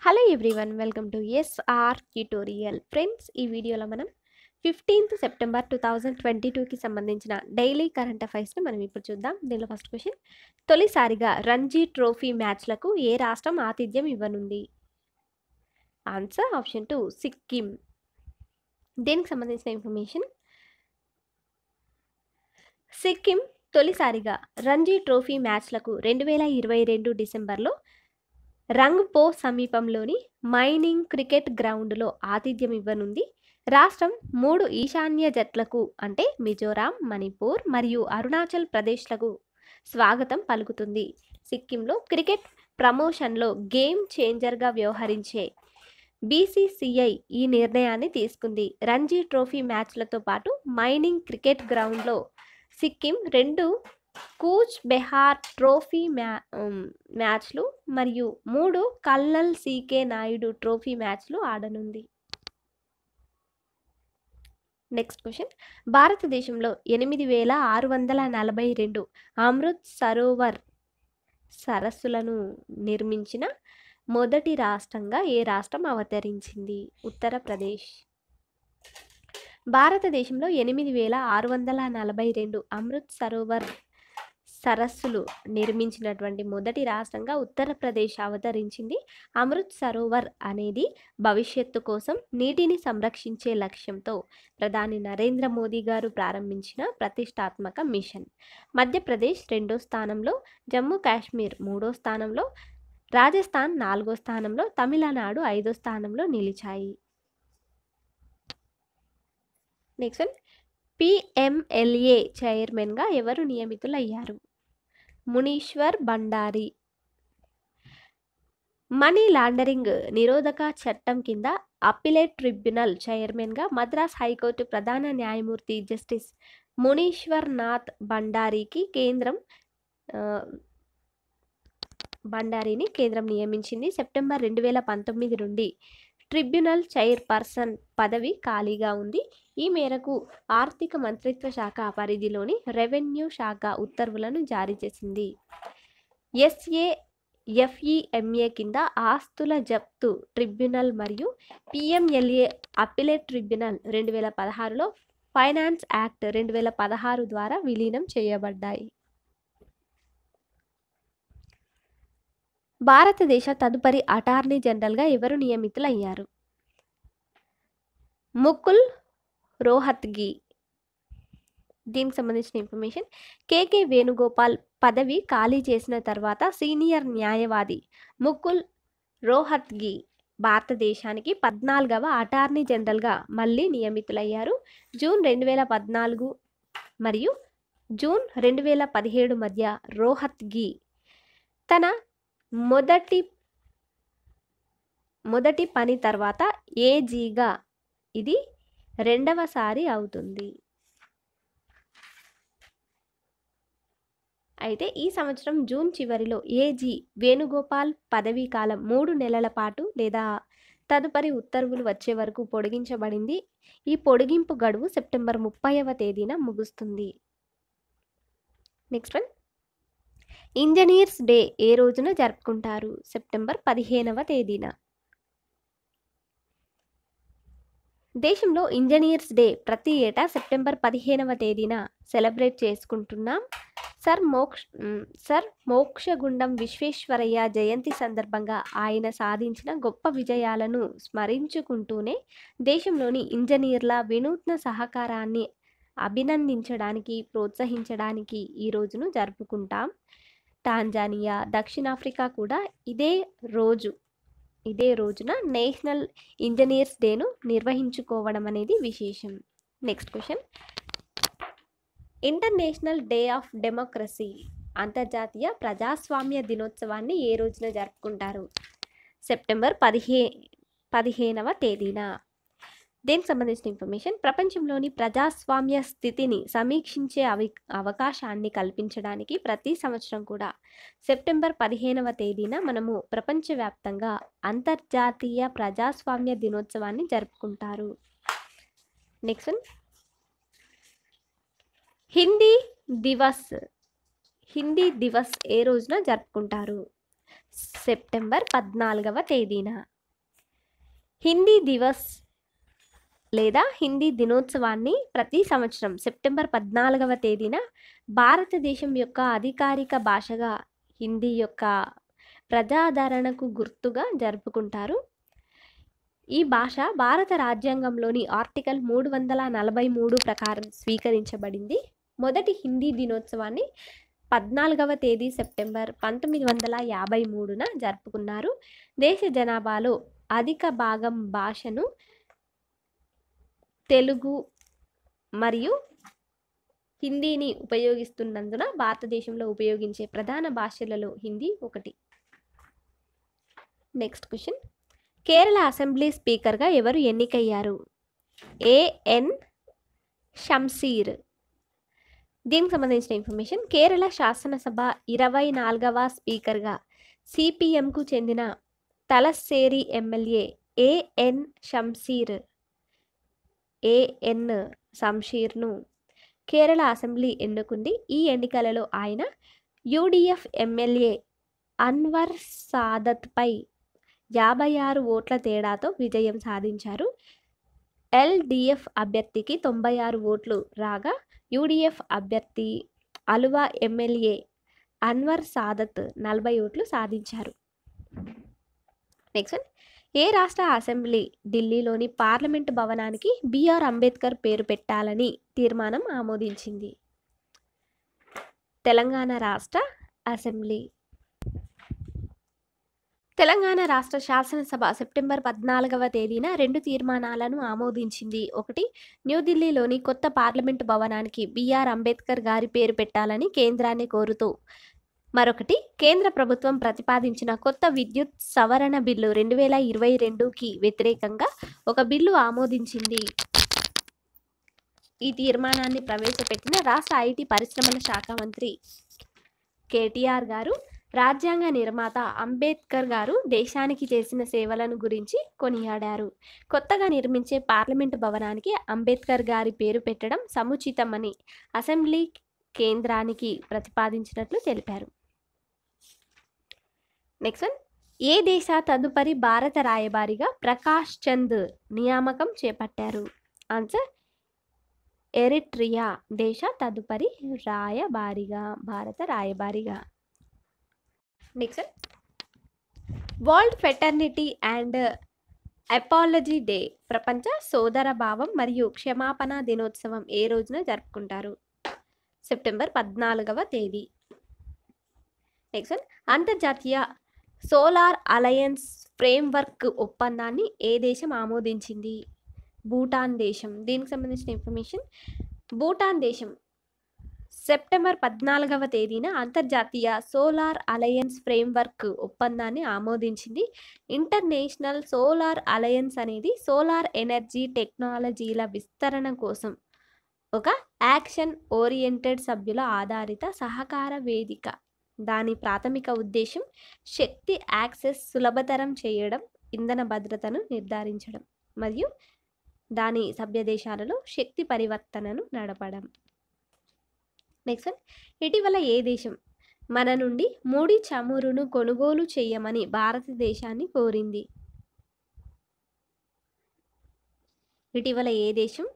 hello everyone welcome to SR tutorial friends ఈ వీడియోలో మనం fifteenth September two thousand twenty టూకి సంబంధించిన డైలీ కరెంట్ అఫైర్స్ని మనం ఇప్పుడు చూద్దాం దీనిలో ఫస్ట్ క్వశ్చన్ తొలిసారిగా రంజీ ట్రోఫీ మ్యాచ్లకు ఏ రాష్ట్రం ఆతిథ్యం ఇవ్వనుంది ఆన్సర్ ఆప్షన్ టూ సిక్కిం దీనికి సంబంధించిన ఇన్ఫర్మేషన్ సిక్కిం తొలిసారిగా రంజీ ట్రోఫీ మ్యాచ్లకు రెండు వేల ఇరవై రెండు డిసెంబర్లో రంగ్పో సమీపంలోని మైనింగ్ క్రికెట్ గ్రౌండ్లో ఆతిథ్యం ఇవ్వనుంది రాష్ట్రం మూడు ఈశాన్య జట్లకు అంటే మిజోరాం మణిపూర్ మరియు అరుణాచల్ ప్రదేశ్లకు స్వాగతం పలుకుతుంది సిక్కింలో క్రికెట్ ప్రమోషన్లో గేమ్ చేంజర్గా వ్యవహరించే బీసీసీఐ ఈ నిర్ణయాన్ని తీసుకుంది రంజీ ట్రోఫీ మ్యాచ్లతో పాటు మైనింగ్ క్రికెట్ గ్రౌండ్లో సిక్కిం రెండు కూచ్ బెహార్ ట్రోఫీ మ్యా ఉమ్, మ్యాచ్లు మరియు మూడు కల్లల్ సీకే నాయుడు ట్రోఫీ మ్యాచ్లు ఆడనుంది నెక్స్ట్ క్వశ్చన్ భారతదేశంలో ఎనిమిది వేల ఆరు వందల నలభై రెండు అమృత్ సరోవర్ సరస్సులను నిర్మించిన మొదటి రాష్ట్రంగా ఏ రాష్ట్రం అవతరించింది ఉత్తరప్రదేశ్ భారతదేశంలో ఎనిమిది వేల ఆరు వందల నలభై రెండు అమృత్ సరోవర్ సరస్సులు నిర్మించినటువంటి మొదటి రాష్ట్రంగా ఉత్తరప్రదేశ్ అవతరించింది అమృత్ సరోవర్ అనేది భవిష్యత్తు కోసం నీటిని సంరక్షించే లక్ష్యంతో ప్రధాని నరేంద్ర మోదీ గారు ప్రారంభించిన ప్రతిష్టాత్మక మిషన్ మధ్యప్రదేశ్ రెండో స్థానంలో జమ్మూ కాశ్మీర్ మూడో స్థానంలో రాజస్థాన్ నాలుగో స్థానంలో తమిళనాడు ఐదో స్థానంలో నిలిచాయి నెక్స్ట్ పిఎంఎల్ఏ చైర్మన్గా ఎవరు నియమితులయ్యారు మునీశ్వర్ బండారి మనీ లాండరింగ్ నిరోధక చట్టం కింద అప్పిలేట్ ట్రిబ్యునల్ చైర్మన్గా మద్రాస్ హైకోర్టు ప్రధాన న్యాయమూర్తి జస్టిస్ మునీశ్వర్ నాథ్ బండారికి కేంద్రం ఆ, బండారిని కేంద్రం నియమించింది సెప్టెంబర్ రెండు వేల పంతొమ్మిది నుండి ట్రిబ్యునల్ చైర్పర్సన్ పదవి ఖాళీగా ఉంది ఈ మేరకు ఆర్థిక మంత్రిత్వ శాఖ పరిధిలోని రెవెన్యూ శాఖ ఉత్తర్వులను జారీ చేసింది ఎస్ఏ ఎఫ్ఈఎంఏ కింద ఆస్తుల జప్తు ట్రిబ్యునల్ మరియు పిఎంఎల్ఏ అప్పిలేట్ ట్రిబ్యునల్ రెండు వేల పదహారులో ఫైనాన్స్ యాక్ట్ రెండు వేల పదహారు ద్వారా విలీనం చేయబడ్డాయి భారతదేశ తదుపరి అటార్నీ జనరల్గా ఎవరు నియమితులయ్యారు ముకుల్ రోహత్గి దీనికి సంబంధించిన ఇన్ఫర్మేషన్ కేకే వేణుగోపాల్ పదవి ఖాళీ చేసిన తర్వాత సీనియర్ న్యాయవాది ముకుల్ రోహత్గి భారతదేశానికి పద్నాలుగవ అటార్నీ జనరల్గా మళ్ళీ నియమితులయ్యారు జూన్ రెండు వేల పద్నాలుగు మరియు జూన్ రెండు వేల పదిహేడు మధ్య రోహత్గి తన మొదటి మొదటి పని తర్వాత ఏజీగా ఇది రెండవసారి అవుతుంది అయితే ఈ సంవత్సరం జూన్ చివరిలో ఏజీ వేణుగోపాల్ పదవీ కాలం మూడు నెలల పాటు లేదా తదుపరి ఉత్తర్వులు వచ్చే వరకు పొడిగించబడింది ఈ పొడిగింపు గడువు సెప్టెంబర్ ముప్పైవ తేదీన ముగుస్తుంది నెక్స్ట్ వన్ ఇంజనీర్స్ డే ఏ రోజున జరుపుకుంటారు సెప్టెంబర్ పదిహేనవ తేదీన దేశంలో ఇంజనీర్స్ డే ప్రతి ఏటా సెప్టెంబర్ పదిహేనవ తేదీన సెలబ్రేట్ చేసుకుంటున్నాం సర్ మోక్ష మ్, సర్ మోక్షగుండం విశ్వేశ్వరయ్య జయంతి సందర్భంగా ఆయన సాధించిన గొప్ప విజయాలను స్మరించుకుంటూనే దేశంలోని ఇంజనీర్ల వినూత్న సహకారాన్ని అభినందించడానికి ప్రోత్సహించడానికి ఈ రోజును జరుపుకుంటాం టాంజానియా దక్షిణాఫ్రికా కూడా ఇదే రోజు ఇదే రోజున నేషనల్ ఇంజనీర్స్ డేను నిర్వహించుకోవడం అనేది విశేషం next question international day of democracy అంతర్జాతీయ ప్రజాస్వామ్య దినోత్సవాన్ని ఏ రోజున జరుపుకుంటారు సెప్టెంబర్ పదిహే పదిహేనవ తేదీన దీనికి సంబంధించిన ఇన్ఫర్మేషన్ ప్రపంచంలోని ప్రజాస్వామ్య స్థితిని సమీక్షించే అవి అవకాశాన్ని కల్పించడానికి ప్రతి సంవత్సరం కూడా సెప్టెంబర్ పదిహేనవ తేదీన మనము ప్రపంచవ్యాప్తంగా అంతర్జాతీయ ప్రజాస్వామ్య దినోత్సవాన్ని జరుపుకుంటారు నెక్స్ట్ వన్ హిందీ దివస్ హిందీ దివస్ ఏ రోజున జరుపుకుంటారు సెప్టెంబర్ పద్నాలుగవ తేదీన హిందీ దివస్ లేదా హిందీ దినోత్సవాన్ని ప్రతి సంవత్సరం సెప్టెంబర్ పద్నాలుగవ తేదీన భారతదేశం యొక్క అధికారిక భాషగా హిందీ యొక్క ప్రజాదరణకు గుర్తుగా జరుపుకుంటారు ఈ భాష భారత రాజ్యాంగంలోని ఆర్టికల్ మూడు వందల నలభై మూడు ప్రకారం స్వీకరించబడింది మొదటి హిందీ దినోత్సవాన్ని పద్నాలుగవ తేదీ సెప్టెంబర్ పంతొమ్మిది వందల యాభై మూడున జరుపుకున్నారు దేశ జనాభాలో అధిక భాగం భాషను తెలుగు మరియు హిందీని ఉపయోగిస్తున్నందున భారతదేశంలో ఉపయోగించే ప్రధాన భాషలలో హిందీ ఒకటి నెక్స్ట్ క్వశ్చన్ కేరళ అసెంబ్లీ స్పీకర్గా ఎవరు ఎన్నికయ్యారు ఏఎన్ షంసీర్ దీనికి సంబంధించిన ఇన్ఫర్మేషన్ కేరళ శాసనసభ ఇరవై నాలుగవ స్పీకర్గా సిపిఎంకు చెందిన Thalassery MLA A N Shamseer A N షంషీర్ను కేరళ అసెంబ్లీ ఎన్నుకుంది ఈ ఎన్నికలలో ఆయన యూడిఎఫ్ ఎమ్మెల్యే అన్వర్ సాదత్పై యాభై ఆరు ఓట్ల తేడాతో విజయం సాధించారు ఎల్డిఎఫ్ అభ్యర్థికి తొంభై ఆరు ఓట్లు రాగా యూడిఎఫ్ అభ్యర్థి అలువా ఎమ్మెల్యే అన్వర్ సాదత్ నలభై ఓట్లు సాధించారు నెక్స్ట్ ఏ రాష్ట్ర అసెంబ్లీ ఢిల్లీలోని పార్లమెంటు భవనానికి బిఆర్ అంబేద్కర్ పేరు పెట్టాలని తీర్మానం ఆమోదించింది తెలంగాణ రాష్ట్ర అసెంబ్లీ తెలంగాణ రాష్ట్ర శాసనసభ సెప్టెంబర్ పద్నాలుగవ తేదీన రెండు తీర్మానాలను ఆమోదించింది ఒకటి న్యూఢిల్లీలోని కొత్త పార్లమెంటు భవనానికి బిఆర్ అంబేద్కర్ గారి పేరు పెట్టాలని కేంద్రాన్ని కోరుతూ మరొకటి కేంద్ర ప్రభుత్వం ప్రతిపాదించిన కొత్త విద్యుత్ సవరణ బిల్లు రెండు వేల ఇరవై రెండుకి వ్యతిరేకంగా ఒక బిల్లు ఆమోదించింది ఈ తీర్మానాన్ని ప్రవేశపెట్టిన రాష్ట్ర ఐటీ పరిశ్రమల శాఖ మంత్రి కేటీఆర్ గారు రాజ్యాంగ నిర్మాత అంబేద్కర్ గారు దేశానికి చేసిన సేవలను గురించి కొనియాడారు కొత్తగా నిర్మించే పార్లమెంటు భవనానికి అంబేద్కర్ గారి పేరు పెట్టడం సముచితమని అసెంబ్లీ కేంద్రానికి ప్రతిపాదించినట్లు తెలిపారు నెక్స్ట్ వన్ ఏ దేశ తదుపరి భారత రాయబారిగా ప్రకాష్ చంద్ నియామకం చేపట్టారు ఆన్సర్ ఎరిట్రియా దేశ తదుపరి రాయబారిగా భారత రాయబారిగా next world fraternity and apology day ప్రపంచ సోదర భావం మరియు క్షమాపణ దినోత్సవం ఏ రోజున జరుపుకుంటారు సెప్టెంబర్ పద్నాలుగవ తేదీ నెక్స్ట్ అంతర్జాతీయ సోలార్ అలయన్స్ ఫ్రేమ్వర్క్ ఒప్పందాన్ని ఏ దేశం ఆమోదించింది భూటాన్ దేశం దీనికి సంబంధించిన ఇన్ఫర్మేషన్ భూటాన్ దేశం సెప్టెంబర్ పద్నాలుగవ తేదీన అంతర్జాతీయ సోలార్ అలయన్స్ ఫ్రేమ్వర్క్ ఒప్పందాన్ని ఆమోదించింది ఇంటర్నేషనల్ సోలార్ అలయన్స్ అనేది సోలార్ ఎనర్జీ టెక్నాలజీల విస్తరణ కోసం ఒక యాక్షన్ ఓరియంటెడ్ సభ్యుల ఆధారిత సహకార వేదిక దాని ప్రాథమిక ఉద్దేశం శక్తి యాక్సెస్ సులభతరం చేయడం ఇంధన భద్రతను నిర్ధారించడం మరియు దాని సభ్య దేశాలలో శక్తి పరివర్తనను నడపడం నెక్స్ట్ వన్ ఇటీవల ఏ దేశం మన నుండి ముడి చమురును కొనుగోలు చేయమని భారతదేశాన్ని కోరింది ఇటీవల ఏ దేశం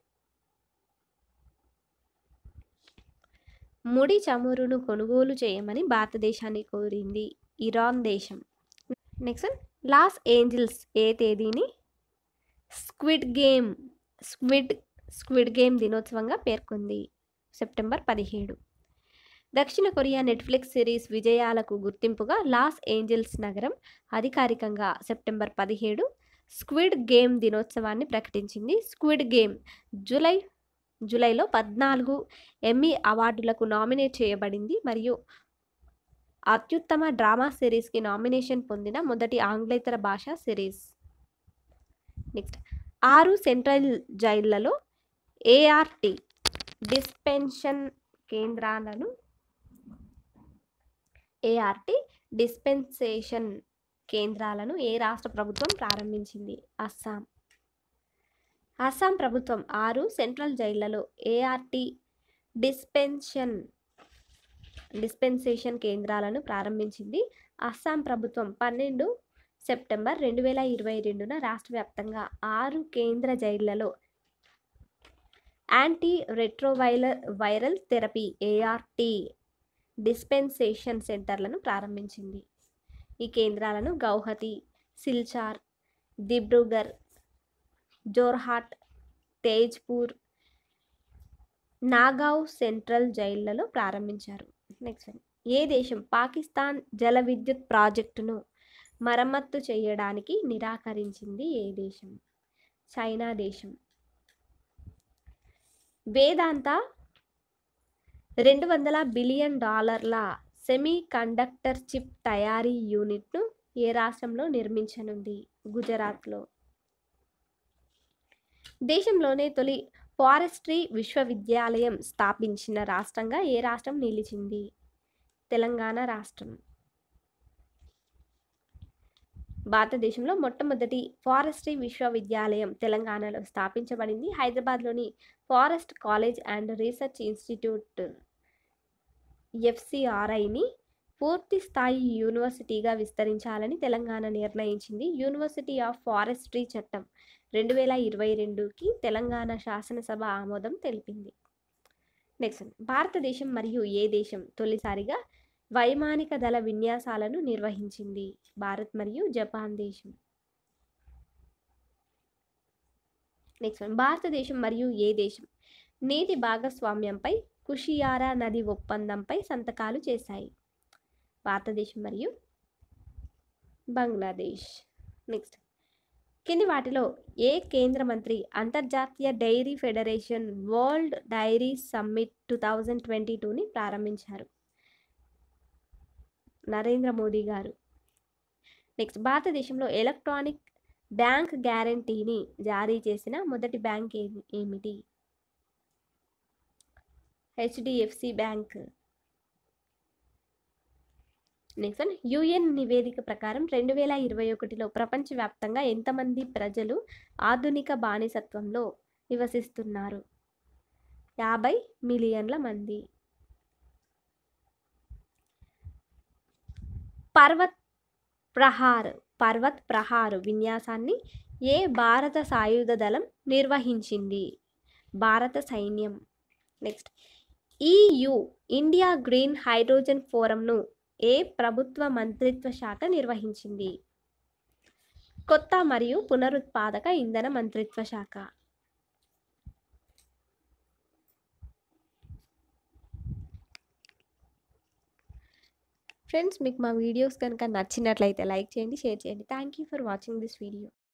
ముడి చమురును కొనుగోలు చేయమని భారతదేశాన్ని కోరింది ఇరాన్ దేశం నెక్స్ట్ లాస్ ఏంజిల్స్ ఏ తేదీని squid game squid squid game దినోత్సవంగా పేర్కొంది సెప్టెంబర్ పదిహేడు దక్షిణ కొరియా నెట్ఫ్లిక్స్ సిరీస్ విజయాలకు గుర్తింపుగా లాస్ ఏంజల్స్ నగరం అధికారికంగా సెప్టెంబర్ పదిహేడు స్క్విడ్ గేమ్ దినోత్సవాన్ని ప్రకటించింది స్క్విడ్ గేమ్ జూలై జూలైలో పద్నాలుగు ఎమ్మీ అవార్డులకు నామినేట్ చేయబడింది మరియు అత్యుత్తమ డ్రామా సిరీస్కి నామినేషన్ పొందిన మొదటి ఆంగ్లేతర భాషా సిరీస్ నెక్స్ట్ ఆరు సెంట్రల్ జైళ్లలో ఏఆర్టీ డిస్పెన్షన్ కేంద్రాలను ఏఆర్టీ డిస్పెన్సేషన్ కేంద్రాలను ఏ రాష్ట్ర ప్రభుత్వం ప్రారంభించింది అస్సాం అస్సాం ప్రభుత్వం ఆరు సెంట్రల్ జైళ్లలో ఏఆర్టీ డిస్పెన్షన్ డిస్పెన్సేషన్ కేంద్రాలను ప్రారంభించింది అస్సాం ప్రభుత్వం పన్నెండు సెప్టెంబర్ రెండు వేల ఇరవై రెండున రాష్ట్ర వ్యాప్తంగా ఆరు కేంద్ర జైళ్లలో anti retroviral viral therapy A R T dispensation సెంటర్లను ప్రారంభించింది ఈ కేంద్రాలను గౌహతి సిల్చార్ దిబ్రూగర్ జోర్హాట్ తేజ్పూర్ నాగావ్ సెంట్రల్ జైళ్లలో ప్రారంభించారు నెక్స్ట్ ఏ దేశం పాకిస్తాన్ జల విద్యుత్ ప్రాజెక్టును మరమ్మత్తు చేయడానికి నిరాకరించింది ఏ దేశం చైనా దేశం వేదాంత రెండు వందల బిలియన్ డాలర్ల సెమీ కండక్టర్ చిప్ తయారీ యూనిట్ను ఏ రాష్ట్రంలో నిర్మించనుంది గుజరాత్లో దేశంలోనే తొలి ఫారెస్ట్రీ విశ్వవిద్యాలయం స్థాపించిన రాష్ట్రంగా ఏ రాష్ట్రం నిలిచింది తెలంగాణ రాష్ట్రం భారతదేశంలో మొట్టమొదటి ఫారెస్ట్రీ విశ్వవిద్యాలయం తెలంగాణలో స్థాపించబడింది హైదరాబాద్లోని forest college and research institute ఎఫ్సిఆర్ఐని పూర్తి స్థాయి యూనివర్సిటీగా విస్తరించాలని తెలంగాణ నిర్ణయించింది యూనివర్సిటీ ఆఫ్ ఫారెస్ట్రీ చట్టం రెండు వేల ఇరవై రెండుకి తెలంగాణ శాసనసభ ఆమోదం తెలిపింది నెక్స్ట్ భారతదేశం మరియు ఏ దేశం తొలిసారిగా వైమానిక దళ విన్యాసాలను నిర్వహించింది భారత్ మరియు జపాన్ దేశం నెక్స్ట్ భారతదేశం మరియు ఏ దేశం నీటి భాగస్వామ్యంపై కుషియారా నది ఒప్పందంపై సంతకాలు చేశాయి భారతదేశం మరియు బంగ్లాదేశ్ నెక్స్ట్ కింది వాటిలో ఏ కేంద్ర మంత్రి అంతర్జాతీయ dairy federation world dairy summit two thousand twenty టూని ప్రారంభించారు నరేంద్ర మోదీ గారు నెక్స్ట్ భారతదేశంలో ఎలక్ట్రానిక్ బ్యాంక్ గ్యారంటీని జారీ చేసిన మొదటి బ్యాంక్ ఏది ఏమిటి HDFC bank next one UN నివేదిక ప్రకారం రెండు వేల ఇరవై ఒకటిలో ప్రపంచవ్యాప్తంగా ఎంతమంది ప్రజలు ఆధునిక బానిసత్వంలో నివసిస్తున్నారు యాభై మిలియన్ల మంది పర్వత్ ప్రహార్ పర్వత్ ప్రహార్ విన్యాసాన్ని ఏ భారత సాయుధ దళం నిర్వహించింది భారత సైన్యం next EU India green hydrogen ఫోరంను ఏ ప్రభుత్వ మంత్రిత్వ శాఖ నిర్వహించింది కొత్త మరియు పునరుత్పాదక ఇంధన మంత్రిత్వ శాఖ ఫ్రెండ్స్ మీకు మా వీడియోస్ కనుక నచ్చినట్లయితే లైక్ చేయండి షేర్ చేయండి thank you for watching this video